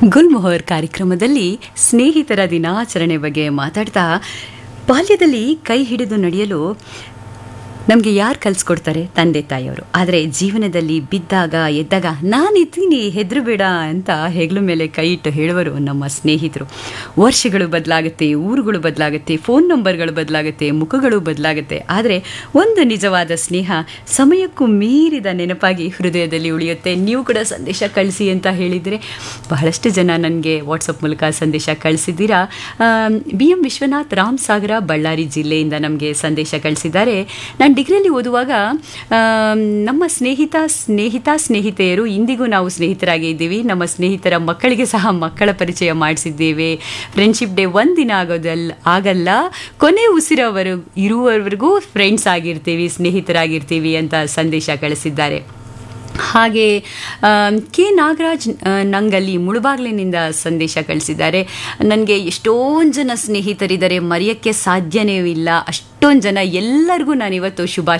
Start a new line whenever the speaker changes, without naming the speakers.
ಗುಲ್ಮೊಹರ್ ಕಾರ್ಯಕ್ರಮದಲ್ಲಿ ಸ್ನೇಹಿತರ ದಿನಾಚರಣೆ ಬಗ್ಗೆ ಮಾತಾಡ್ತಾ ಬಾಲ್ಯದಲ್ಲಿ ಕೈ ಹಿಡಿದು ನಡೆಯಲು ನಮಗೆ ಯಾರು ಕಲಿಸ್ಕೊಡ್ತಾರೆ ತಂದೆ ತಾಯಿಯವರು ಆದರೆ ಜೀವನದಲ್ಲಿ ಬಿದ್ದಾಗ ಎದ್ದಾಗ ನಾನಿದ್ದೀನಿ ಹೆದ್ರು ಬೇಡ ಅಂತ ಹೆಗ್ಲ ಮೇಲೆ ಕೈ ಇಟ್ಟು ಹೇಳುವರು ನಮ್ಮ ಸ್ನೇಹಿತರು ವರ್ಷಗಳು ಬದಲಾಗುತ್ತೆ ಊರುಗಳು ಬದಲಾಗುತ್ತೆ ಫೋನ್ ನಂಬರ್ಗಳು ಬದಲಾಗುತ್ತೆ ಮುಖಗಳು ಬದಲಾಗುತ್ತೆ ಆದರೆ ಒಂದು ನಿಜವಾದ ಸ್ನೇಹ ಸಮಯಕ್ಕೂ ಮೀರಿದ ನೆನಪಾಗಿ ಹೃದಯದಲ್ಲಿ ಉಳಿಯುತ್ತೆ ನೀವು ಕೂಡ ಸಂದೇಶ ಕಳಿಸಿ ಅಂತ ಹೇಳಿದರೆ ಬಹಳಷ್ಟು ಜನ ನನಗೆ ವಾಟ್ಸಪ್ ಮೂಲಕ ಸಂದೇಶ ಕಳಿಸಿದ್ದೀರಾ ಬಿ ಎಂ ವಿಶ್ವನಾಥ್ ರಾಮ್ ಸಾಗರ ಬಳ್ಳಾರಿ ಜಿಲ್ಲೆಯಿಂದ ನಮಗೆ ಸಂದೇಶ ಕಳಿಸಿದ್ದಾರೆ ನಾನು ಡಿಗ್ರಿಯಲ್ಲಿ ಓದುವಾಗ ನಮ್ಮ ಸ್ನೇಹಿತ ಸ್ನೇಹಿತ ಸ್ನೇಹಿತೆಯರು ಇಂದಿಗೂ ನಾವು ಸ್ನೇಹಿತರಾಗಿ ಇದ್ದೀವಿ ನಮ್ಮ ಸ್ನೇಹಿತರ ಮಕ್ಕಳಿಗೆ ಸಹ ಮಕ್ಕಳ ಪರಿಚಯ ಮಾಡಿಸಿದ್ದೇವೆ ಫ್ರೆಂಡ್ಶಿಪ್ ಡೇ ಒಂದಿನ ಆಗೋದಲ್ಲ ಆಗಲ್ಲ ಕೊನೆ ಉಸಿರವರು ಇರುವವರೆಗೂ ಫ್ರೆಂಡ್ಸ್ ಆಗಿರ್ತೀವಿ ಸ್ನೇಹಿತರಾಗಿರ್ತೀವಿ ಅಂತ ಸಂದೇಶ ಕಳಿಸಿದ್ದಾರೆ ಹಾಗೆ ಕೆ ನಾಗರಾಜ್ ನಂಗಲ್ಲಿ ಮುಳುಬಾಗ್ಲಿನಿಂದ ಸಂದೇಶ ಕಳಿಸಿದ್ದಾರೆ ನನಗೆ ಎಷ್ಟೊಂದು ಜನ ಸ್ನೇಹಿತರಿದ್ದಾರೆ ಮರೆಯೋಕ್ಕೆ ಸಾಧ್ಯನೇ ಇಲ್ಲ ಅಷ್ಟೊಂದು ಜನ ಎಲ್ಲರಿಗೂ ನಾನು ಇವತ್ತು ಶುಭಾಶಯ